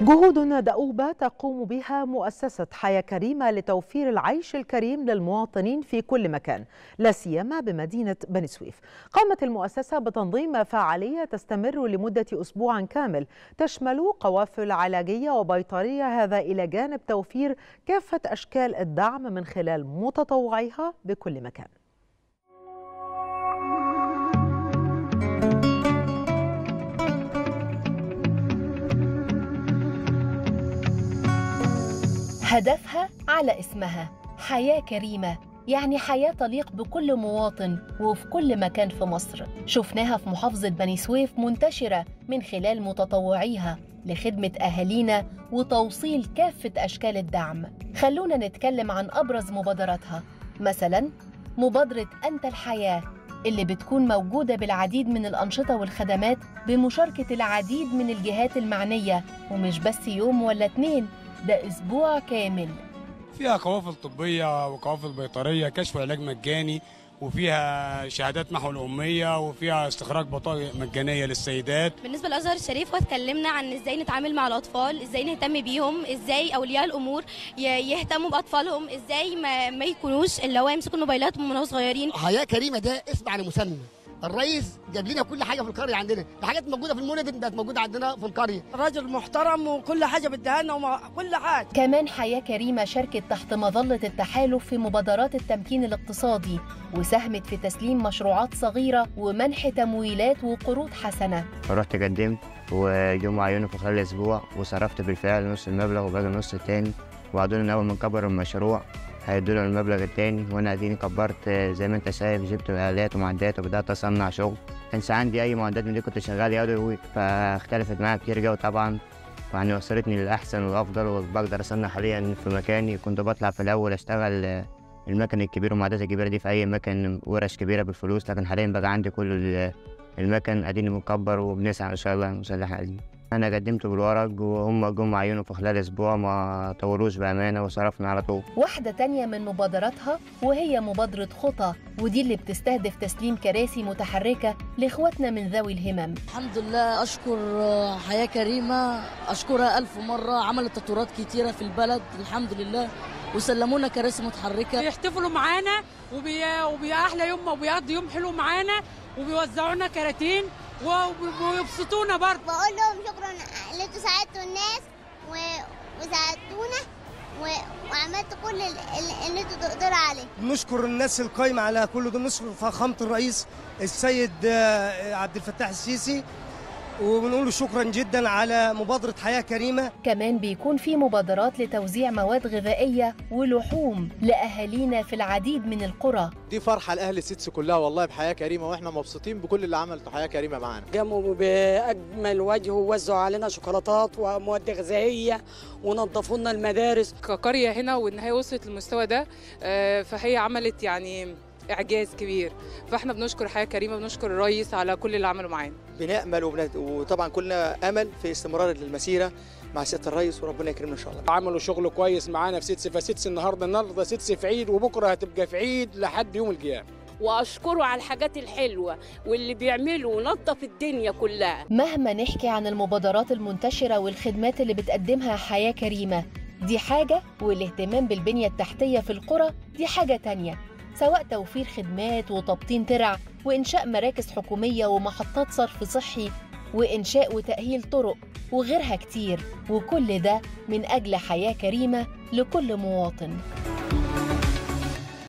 جهود دؤوبة تقوم بها مؤسسة حياة كريمة لتوفير العيش الكريم للمواطنين في كل مكان لا سيما بمدينة بني سويف قامت المؤسسة بتنظيم فعالية تستمر لمدة أسبوع كامل تشمل قوافل علاجية وبيطرية هذا إلى جانب توفير كافة أشكال الدعم من خلال متطوعيها بكل مكان هدفها على اسمها حياة كريمة يعني حياة تليق بكل مواطن وفي كل مكان في مصر شفناها في محافظة بني سويف منتشرة من خلال متطوعيها لخدمة أهالينا وتوصيل كافة أشكال الدعم خلونا نتكلم عن أبرز مبادراتها مثلا مبادرة أنت الحياة اللي بتكون موجودة بالعديد من الأنشطة والخدمات بمشاركة العديد من الجهات المعنية ومش بس يوم ولا اتنين ده أسبوع كامل فيها قوافل طبية وقوافل بيطرية كشف علاج مجاني وفيها شهادات محو الأمية وفيها استخراج بطاقة مجانية للسيدات بالنسبه للازهر الشريف واتكلمنا عن ازاي نتعامل مع الاطفال ازاي نهتم بيهم ازاي اولياء الامور ي- يهتموا باطفالهم ازاي ما, ما يكونوش اللي هو يمسكوا الموبايلات من وهم صغيرين حياه كريمه ده اسم على مسمى الرئيس جاب لنا كل حاجه في القريه عندنا الحاجات موجوده في المولد بقت موجوده عندنا في القريه راجل محترم وكل حاجه بدها لنا وكل حاجه كمان حياة كريمة شاركت تحت مظلة التحالف في مبادرات التمكين الاقتصادي وساهمت في تسليم مشروعات صغيرة ومنح تمويلات وقروض حسنة رحت قدمت وجم عيوني في خلال اسبوع وصرفت بالفعل نص المبلغ وباقي النص التاني وعدوني ان اول ما نكبر المشروع هيدونا المبلغ التاني وانا اديني كبرت زي ما انت شايف جبت آلات ومعدات وبدات اصنع شغل كانش عندي اي معدات من دي كنت شغال يدوي فاختلفت معايا كتير جوي طبعا يعني وصلتني للاحسن والافضل وبقدر اصنع حاليا في مكاني كنت بطلع في الاول اشتغل المكن الكبير والمعدات الكبيره دي في اي مكان ورش كبيره بالفلوس لكن حاليا بقى عندي كل ال- المكن اديني مكبر وبنسعى ان شاء الله نصلح عليه انا قدمت بالورق وهم جم عينوا في خلال اسبوع ما طولوش بامانه وصرفنا على طول واحدة تانية من مبادراتها وهي مبادرة خطى ودي اللي بتستهدف تسليم كراسي متحركة لإخواتنا من ذوي الهمم الحمد لله أشكر آه، حياة كريمة أشكرها ألف مرة عملت تطورات كتيرة في البلد الحمد لله وسلمونا كراسي متحركة بيحتفلوا معانا وبي... وبي احلى يوم وبيقضوا يوم حلو معانا وبيوزعونا كراتين وب- ويبسطونا برضه بقول لهم شكرا اللي انتوا ساعدتوا الناس و... وساعدتونا و... وعملتوا كل اللي, اللي انتوا تقدروا عليه نشكر الناس القايمة على كل ده نشكر فخامة الرئيس السيد آه، عبد الفتاح السيسي وبنقول له شكرا جدا على مبادرة حياة كريمة كمان بيكون في مبادرات لتوزيع مواد غذائية ولحوم لأهالينا في العديد من القرى دي فرحه لاهل السيتس كلها والله بحياه كريمه واحنا مبسوطين بكل اللي عملته حياه كريمه معانا قاموا باجمل وجه ووزعوا علينا شوكولاتات ومواد غذائيه ونظفوا لنا المدارس كقريه هنا وان هي وصلت للمستوى ده آه، فهي عملت يعني اعجاز كبير فاحنا بنشكر حياه كريمه بنشكر الرئيس على كل اللي عمله معانا بنامل وبنت... وطبعا كلنا امل في استمرار المسيره مع سياده الرئيس وربنا يكرمنا ان شاء الله عملوا شغل كويس معانا في سيتس فسيتس النهارده النهارده سيتس في عيد وبكره هتبقى في عيد لحد يوم القيامه واشكره على الحاجات الحلوه واللي بيعملوا نظف الدنيا كلها مهما نحكي عن المبادرات المنتشرة والخدمات اللي بتقدمها حياة كريمة دي حاجة والاهتمام بالبنية التحتية في القرى دي حاجة تانية سواء توفير خدمات وتبطين ترع وإنشاء مراكز حكومية ومحطات صرف صحي وإنشاء وتأهيل طرق وغيرها كتير وكل ده من أجل حياة كريمة لكل مواطن